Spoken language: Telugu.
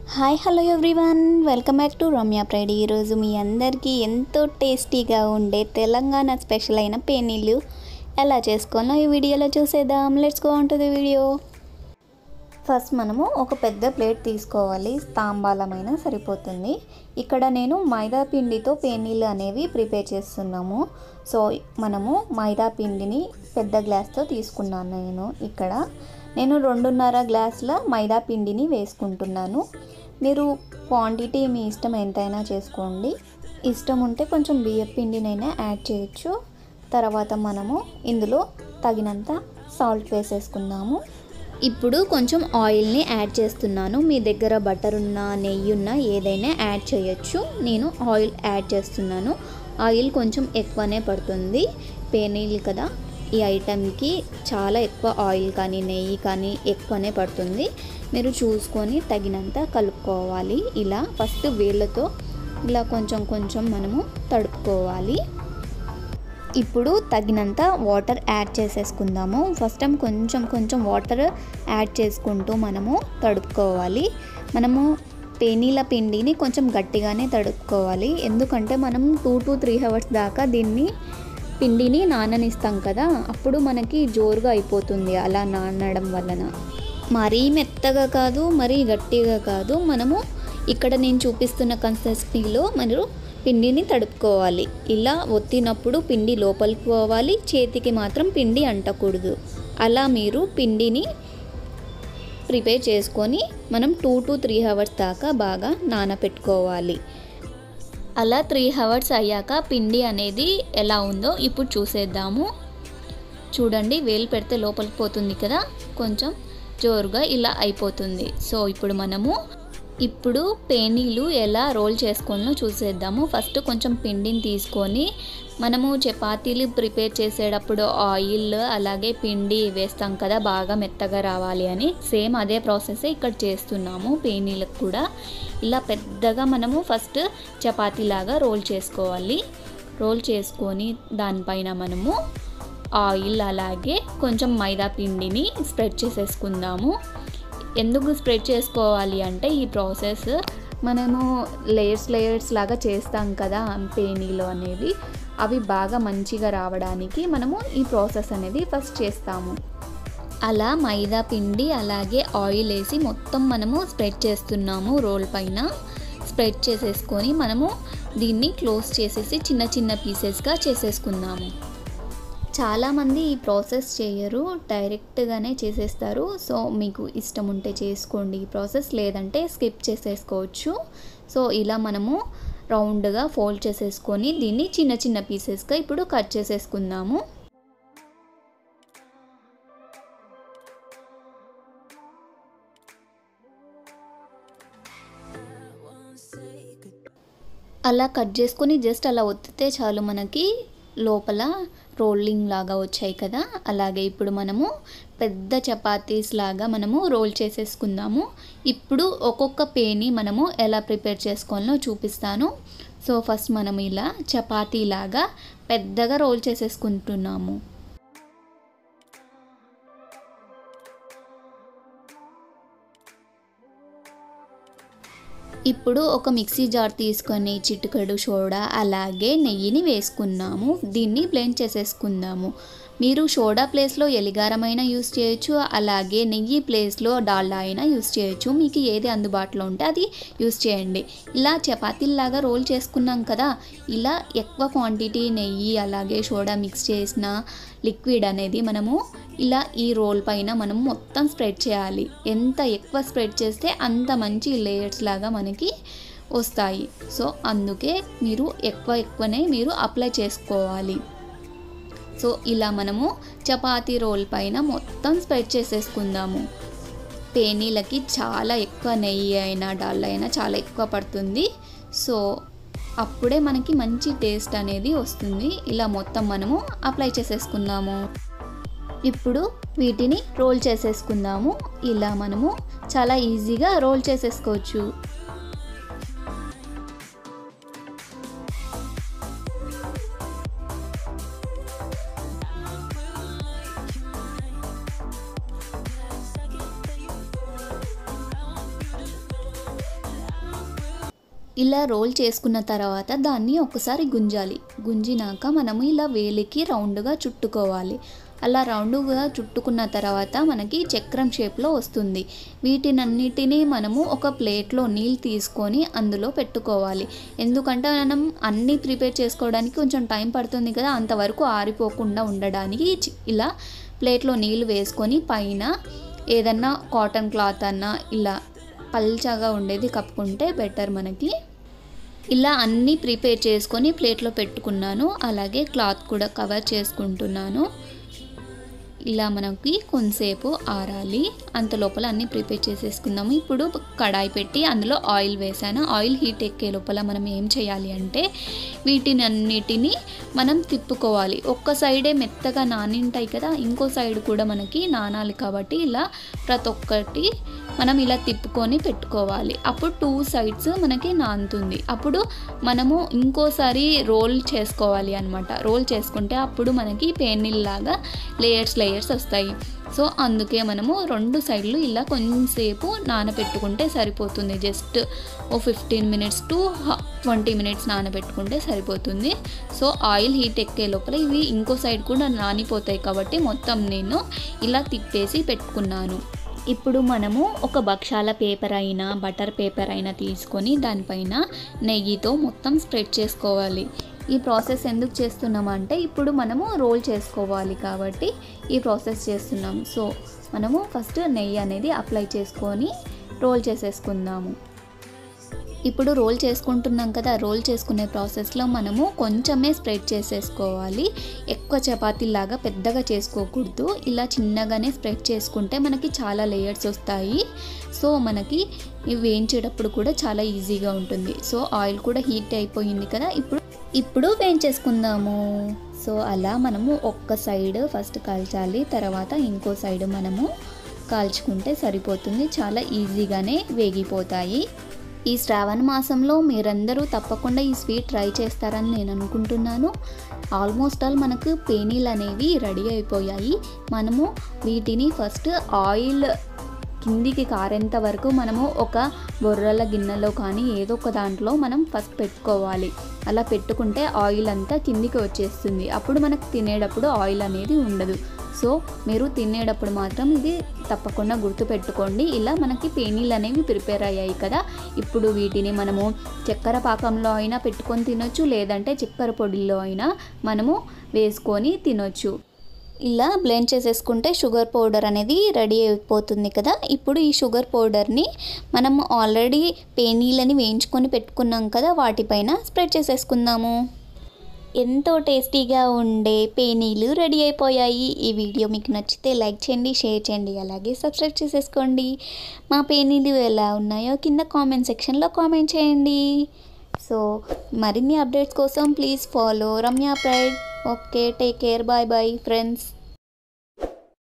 hi hello everyone welcome back to Ramya pride ఈరోజు మీ అందరికీ ఎంతో టేస్టీగా ఉండే తెలంగాణ స్పెషల్ అయిన పేనీళ్ళు ఎలా చేసుకోవాలో ఈ వీడియోలో చూసేద్దాం let's go on to the video first మనము ఒక పెద్ద ప్లేట్ తీసుకోవాలి తాంబాలమైన సరిపోతుంది ఇక్కడ నేను మైదా పిండితో పేనీళ్ళు అనేవి ప్రిపేర్ చేస్తున్నాము సో మనము మైదా పిండిని పెద్ద గ్లాస్తో తీసుకున్నాను నేను ఇక్కడ నేను రెండున్నర గ్లాసుల మైదా పిండిని వేసుకుంటున్నాను మీరు క్వాంటిటీ మీ ఇష్టం ఎంతైనా చేసుకోండి ఇష్టం ఉంటే కొంచెం బియ్యం పిండినైనా యాడ్ చేయొచ్చు తర్వాత మనము ఇందులో తగినంత సాల్ట్ వేసేసుకుందాము ఇప్పుడు కొంచెం ఆయిల్ని యాడ్ చేస్తున్నాను మీ దగ్గర బటర్ ఉన్నా నెయ్యి ఉన్నా ఏదైనా యాడ్ చేయొచ్చు నేను ఆయిల్ యాడ్ చేస్తున్నాను ఆయిల్ కొంచెం ఎక్కువనే పడుతుంది పేనీలు కదా ఈ ఐటెంకి చాలా ఎక్కువ ఆయిల్ కానీ నెయ్యి కానీ ఎక్కువనే పడుతుంది మీరు చూసుకొని తగినంత కలుపుకోవాలి ఇలా ఫస్ట్ వేళ్ళతో ఇలా కొంచెం కొంచెం మనము తడుపుకోవాలి ఇప్పుడు తగినంత వాటర్ యాడ్ చేసేసుకుందాము ఫస్ట్ టైం కొంచెం కొంచెం వాటర్ యాడ్ చేసుకుంటూ మనము తడుపుకోవాలి మనము పేనీల పిండిని కొంచెం గట్టిగానే తడుపుకోవాలి ఎందుకంటే మనం టూ టు త్రీ అవర్స్ దాకా దీన్ని పిండిని నాననిస్తాం కదా అప్పుడు మనకి జోరుగా అయిపోతుంది అలా నానడం వలన మరీ మెత్తగా కాదు మరీ గట్టిగా కాదు మనము ఇక్కడ నేను చూపిస్తున్న కన్సిస్టెన్సీలో మీరు పిండిని తడుపుకోవాలి ఇలా ఒత్తినప్పుడు పిండి లోపలికి పోవాలి చేతికి మాత్రం పిండి అంటకూడదు అలా మీరు పిండిని ప్రిపేర్ చేసుకొని మనం టూ టు త్రీ అవర్స్ దాకా బాగా నానపెట్టుకోవాలి అలా త్రీ అవర్స్ అయ్యాక పిండి అనేది ఎలా ఉందో ఇప్పుడు చూసేద్దాము చూడండి వేలు పెడితే లోపలికి పోతుంది కదా కొంచెం జోరుగా ఇలా అయిపోతుంది సో ఇప్పుడు మనము ఇప్పుడు పేనీలు ఎలా రోల్ చేసుకోవాలో చూసేద్దాము ఫస్ట్ కొంచెం పిండిని తీసుకొని మనము చపాతీలు ప్రిపేర్ చేసేటప్పుడు ఆయిల్ అలాగే పిండి వేస్తాం కదా బాగా మెత్తగా రావాలి అని సేమ్ అదే ప్రాసెస్ ఇక్కడ చేస్తున్నాము పేనీలకు కూడా ఇలా పెద్దగా మనము ఫస్ట్ చపాతీలాగా రోల్ చేసుకోవాలి రోల్ చేసుకొని దానిపైన మనము ఆయిల్ అలాగే కొంచెం మైదా పిండిని స్ప్రెడ్ చేసేసుకుందాము ఎందుకు స్ప్రెడ్ చేసుకోవాలి అంటే ఈ ప్రాసెస్ మనము లేయర్స్ లేయర్స్ లాగా చేస్తాం కదా పేనీలు అనేవి అవి బాగా మంచిగా రావడానికి మనము ఈ ప్రాసెస్ అనేది ఫస్ట్ చేస్తాము అలా మైదా పిండి అలాగే ఆయిల్ వేసి మొత్తం మనము స్ప్రెడ్ చేస్తున్నాము రోల్ పైన స్ప్రెడ్ చేసేసుకొని మనము దీన్ని క్లోజ్ చేసేసి చిన్న చిన్న పీసెస్గా చేసేసుకుందాము చాలామంది ఈ ప్రాసెస్ చేయరు డైరెక్ట్గానే చేసేస్తారు సో మీకు ఇష్టం ఉంటే చేసుకోండి ఈ ప్రాసెస్ లేదంటే స్కిప్ చేసేసుకోవచ్చు సో ఇలా మనము రౌండ్గా ఫోల్డ్ చేసేసుకొని దీన్ని చిన్న చిన్న పీసెస్గా ఇప్పుడు కట్ చేసేసుకుందాము అలా కట్ చేసుకొని జస్ట్ అలా ఒత్తితే చాలు మనకి లోపల రోలింగ్ లాగా వచ్చాయి కదా అలాగే ఇప్పుడు మనము పెద్ద చపాతీస్ లాగా మనము రోల్ చేసేసుకుందాము ఇప్పుడు ఒక్కొక్క పేని మనము ఎలా ప్రిపేర్ చేసుకోవాలో చూపిస్తాను సో ఫస్ట్ మనం ఇలా చపాతీ లాగా పెద్దగా రోల్ చేసేసుకుంటున్నాము ఇప్పుడు ఒక మిక్సీ జార్ తీసుకొని చిటికెడు సోడా అలాగే నెయ్యిని వేసుకున్నాము దీన్ని బ్లెండ్ చేసేసుకుందాము మీరు సోడా ప్లేస్లో ఎలిగారమైనా యూస్ చేయొచ్చు అలాగే నెయ్యి ప్లేస్లో డాల్డా అయినా యూస్ చేయొచ్చు మీకు ఏది అందుబాటులో ఉంటే అది యూస్ చేయండి ఇలా చపాతీలాగా రోల్ చేసుకున్నాం కదా ఇలా ఎక్కువ క్వాంటిటీ నెయ్యి అలాగే సోడా మిక్స్ చేసిన లిక్విడ్ అనేది మనము ఇలా ఈ రోల్ పైన మనం మొత్తం స్ప్రెడ్ చేయాలి ఎంత ఎక్కువ స్ప్రెడ్ చేస్తే అంత మంచి లేయర్స్ లాగా మనకి వస్తాయి సో అందుకే మీరు ఎక్కువ ఎక్కువనే మీరు అప్లై చేసుకోవాలి సో ఇలా మనము చపాతీ రోల్ పైన మొత్తం స్ప్రెడ్ చేసేసుకుందాము పేనీలకి చాలా ఎక్కువ నెయ్యి అయినా డాల్ అయినా చాలా ఎక్కువ పడుతుంది సో అప్పుడే మనకి మంచి టేస్ట్ అనేది వస్తుంది ఇలా మొత్తం మనము అప్లై చేసేసుకున్నాము ఇప్పుడు వీటిని రోల్ చేసేసుకుందాము ఇలా మనము చాలా ఈజీగా రోల్ చేసేసుకోవచ్చు ఇలా రోల్ చేసుకున్న తర్వాత దాన్ని ఒకసారి గుంజాలి గుంజినాక మనము ఇలా వేలికి రౌండ్గా చుట్టుకోవాలి అలా రౌండ్గా చుట్టుకున్న తర్వాత మనకి చక్రం షేప్లో వస్తుంది వీటినన్నిటినీ మనము ఒక ప్లేట్లో నీళ్ళు తీసుకొని అందులో పెట్టుకోవాలి ఎందుకంటే మనం అన్నీ ప్రిపేర్ చేసుకోవడానికి కొంచెం టైం పడుతుంది కదా అంతవరకు ఆరిపోకుండా ఉండడానికి చి- ఇలా ప్లేట్లో నీళ్ళు వేసుకొని పైన ఏదన్నా కాటన్ క్లాత్ అన్నా ఇలా పల్చగా ఉండేది కప్పుకుంటే బెటర్ మనకి ఇలా అన్నీ ప్రిపేర్ చేసుకొని ప్లేట్లో పెట్టుకున్నాను అలాగే క్లాత్ కూడా కవర్ చేసుకుంటున్నాను ఇలా మనకి కొంతసేపు ఆరాలి అంత లోపల అన్నీ ప్రిపేర్ చేసేసుకుందాము ఇప్పుడు కడాయి పెట్టి అందులో ఆయిల్ వేసాను ఆయిల్ హీట్ ఎక్కే లోపల మనం ఏం చేయాలి అంటే వీటిని అన్నిటినీ మనం తిప్పుకోవాలి ఒక్క సైడే మెత్తగా నానింటాయి కదా ఇంకో సైడ్ కూడా మనకి నానాలి కాబట్టి ఇలా ప్రతి ఒక్కటి మనం ఇలా తిప్పుకొని పెట్టుకోవాలి అప్పుడు టూ సైడ్స్ మనకి నానుతుంది అప్పుడు మనము ఇంకోసారి రోల్ చేసుకోవాలి అనమాట రోల్ చేసుకుంటే అప్పుడు మనకి లాగా లేయర్స్ లేయర్స్ వస్తాయి సో అందుకే మనము రెండు సైడ్లు ఇలా కొంచెంసేపు నానబెట్టుకుంటే సరిపోతుంది జస్ట్ ఓ fifteen minutes to twenty minutes నానబెట్టుకుంటే సరిపోతుంది సో ఆయిల్ హీట్ ఎక్కే లోపల ఇవి ఇంకో సైడ్ కూడా నానిపోతాయి కాబట్టి మొత్తం నేను ఇలా తిప్పేసి పెట్టుకున్నాను ఇప్పుడు మనము ఒక భక్షాల పేపర్ అయినా బటర్ పేపర్ అయినా తీసుకొని దానిపైన నెయ్యితో మొత్తం స్ప్రెడ్ చేసుకోవాలి ఈ ప్రాసెస్ ఎందుకు చేస్తున్నామంటే ఇప్పుడు మనము రోల్ చేసుకోవాలి కాబట్టి ఈ ప్రాసెస్ చేస్తున్నాం సో మనము ఫస్ట్ నెయ్యి అనేది అప్లై చేసుకొని రోల్ చేసేసుకుందాము ఇప్పుడు రోల్ చేసుకుంటున్నాం కదా రోల్ చేసుకునే ప్రాసెస్లో మనము కొంచెమే స్ప్రెడ్ చేసేసుకోవాలి ఎక్కువ చపాతీలాగా పెద్దగా చేసుకోకూడదు ఇలా చిన్నగానే స్ప్రెడ్ చేసుకుంటే మనకి చాలా లేయర్స్ వస్తాయి సో మనకి ఇవి వేయించేటప్పుడు కూడా చాలా ఈజీగా ఉంటుంది సో ఆయిల్ కూడా హీట్ అయిపోయింది కదా ఇప్పుడు ఇప్పుడు వేయించేసుకుందాము సో అలా మనము ఒక్క సైడ్ ఫస్ట్ కాల్చాలి తర్వాత ఇంకో సైడ్ మనము కాల్చుకుంటే సరిపోతుంది చాలా ఈజీగానే వేగిపోతాయి ఈ శ్రావణ మాసంలో మీరందరూ తప్పకుండా ఈ స్వీట్ ట్రై చేస్తారని నేను అనుకుంటున్నాను ఆల్మోస్ట్ ఆల్ మనకు పేనీలు అనేవి రెడీ అయిపోయాయి మనము వీటిని ఫస్ట్ ఆయిల్ కిందికి కారేంత వరకు మనము ఒక బొర్రల గిన్నెలో కానీ ఏదో ఒక దాంట్లో మనం ఫస్ట్ పెట్టుకోవాలి అలా పెట్టుకుంటే ఆయిల్ అంతా కిందికి వచ్చేస్తుంది అప్పుడు మనకు తినేటప్పుడు ఆయిల్ అనేది ఉండదు సో మీరు తినేటప్పుడు మాత్రం ఇది తప్పకుండా గుర్తుపెట్టుకోండి ఇలా మనకి పేనీలు అనేవి ప్రిపేర్ అయ్యాయి కదా ఇప్పుడు వీటిని మనము చక్కెర పాకంలో అయినా పెట్టుకొని తినొచ్చు లేదంటే చక్కెర పొడిలో అయినా మనము వేసుకొని తినొచ్చు ఇలా బ్లెండ్ చేసేసుకుంటే షుగర్ పౌడర్ అనేది రెడీ అయిపోతుంది కదా ఇప్పుడు ఈ షుగర్ పౌడర్ని మనం ఆల్రెడీ పేనీలని వేయించుకొని పెట్టుకున్నాం కదా వాటిపైన స్ప్రెడ్ చేసేసుకుందాము ఎంతో టేస్టీగా ఉండే పేనీలు రెడీ అయిపోయాయి ఈ వీడియో మీకు నచ్చితే లైక్ చేయండి షేర్ చేయండి అలాగే సబ్స్క్రైబ్ చేసేసుకోండి మా పేనీలు ఎలా ఉన్నాయో కింద కామెంట్ సెక్షన్లో కామెంట్ చేయండి సో మరిన్ని అప్డేట్స్ కోసం please follow Ramya pride okay take care bye bye friends